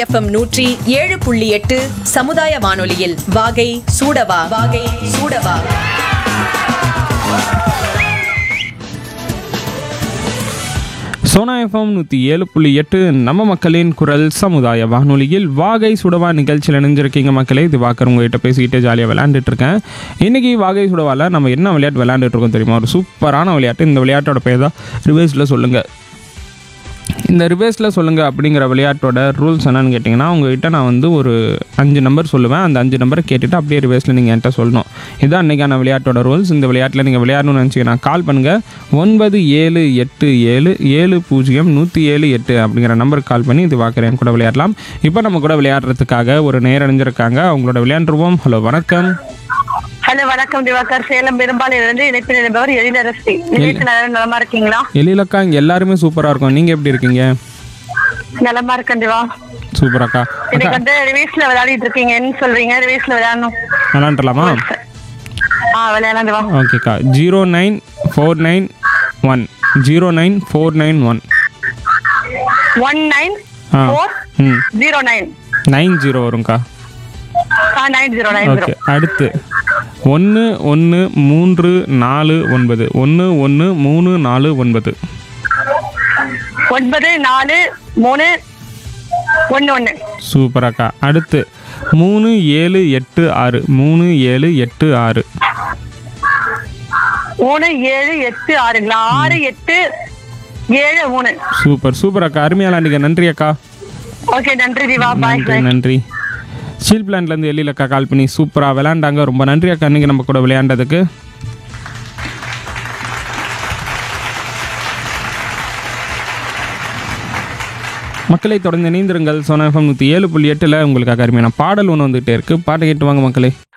FM நூற்றி ஏழு புள்ளி எட்டு சமுதாய வானொலியில் வாகை சூடவா வாகை சூடவா சோனா எஃப்எம் நூற்றி ஏழு புள்ளி எட்டு நம்ம மக்களின் குரல் சமுதாய வானொலியில் வாகை சுடவா நிகழ்ச்சியில் இணைஞ்சிருக்கீங்க மக்களே இது வாக்கர் உங்ககிட்ட பேசிக்கிட்டு ஜாலியாக விளையாண்டுட்டு இருக்கேன் இன்றைக்கி வாகை சுடவாவில் நம்ம என்ன விளையாட்டு விளையாண்டுட்டு இருக்கோம் தெரியுமா ஒரு சூப்பரான விளையாட்டு இந்த விளையாட்டோட பேர் தான் ரிவர்ஸில் சொல்லுங்கள் இந்த ரிவர்ஸில் சொல்லுங்கள் அப்படிங்கிற விளையாட்டோட ரூல்ஸ் என்னன்னு கேட்டிங்கன்னா உங்ககிட்ட நான் வந்து ஒரு அஞ்சு நம்பர் சொல்லுவேன் அந்த அஞ்சு நம்பரை கேட்டுட்டு அப்படியே ரிவர்ஸில் நீங்கள் என்கிட்ட சொல்லணும் இதுதான் இன்றைக்கான விளையாட்டோட ரூல்ஸ் இந்த விளையாட்டில் நீங்கள் விளையாடணும்னு நினச்சிங்கன்னா கால் பண்ணுங்கள் ஒன்பது ஏழு எட்டு ஏழு ஏழு பூஜ்ஜியம் நூற்றி ஏழு எட்டு அப்படிங்கிற நம்பருக்கு கால் பண்ணி இது பார்க்குறேன் கூட விளையாடலாம் இப்போ நம்ம கூட விளையாடுறதுக்காக ஒரு நேர் அணிஞ்சிருக்காங்க அவங்களோட விளையாண்டுருவோம் ஹலோ வணக்கம் ஹலோ வணக்கம் திவாகர் சேலம் பெரும்பாலிலிருந்து இணைப்பில் இருப்பவர் எழிலரசி நிலையத்தில் எல்லாரும் நலமா இருக்கீங்களா எழிலக்கா இங்கே எல்லாருமே சூப்பராக இருக்கும் நீங்கள் எப்படி இருக்கீங்க நலமா இருக்கேன் திவா சூப்பராக்கா இன்னைக்கு வந்து ரிவேஸ்ல விளையாடிட்டு இருக்கீங்க என்ன சொல்றீங்க ரிவேஸ்ல விளையாடணும் விளாண்டுலாமா ஆ விளையாடலாம் திவா ஓகேக்கா zero nine four nine one zero nine four nine one one nine ah four hmm zero nine nine zero வரும்க்கா ah nine zero nine zero okay அடுத்து ஒன்று ஒன்று மூன்று நாலு ஒன்பது ஒன்று ஒன்று மூணு நாலு ஒன்பது ஒன்பது நாலு மூணு ஒன்னு ஒன்னு சூப்பராக்கா அடுத்து மூணு ஏழு எட்டு ஆறு மூணு ஏழு எட்டு ஆறு மூணு ஏழு எட்டு ஆறுங்களா ஆறு எட்டு ஏழு மூணு சூப்பர் சூப்பர் அக்கா அருமையாக விளாண்டுங்க நன்றி அக்கா ஓகே நன்றி திவா பாய் நன்றி நன்றி ஸ்டீல் பிளான்ட்லேருந்து எழில் அக்கா கால் பண்ணி சூப்பராக விளையாண்டாங்க ரொம்ப நன்றி அக்கா இன்னைக்கு நம்ம கூட விளையாண்டதுக்கு மக்களை தொடர்ந்து இணைந்திருங்கள் சோனா எஃப்எம் நூற்றி ஏழு புள்ளி எட்டில் உங்களுக்காக அருமையான பாடல் ஒன்று வந்துகிட்டே இருக்குது பாட்டை கேட்டு வாங்க மக்களே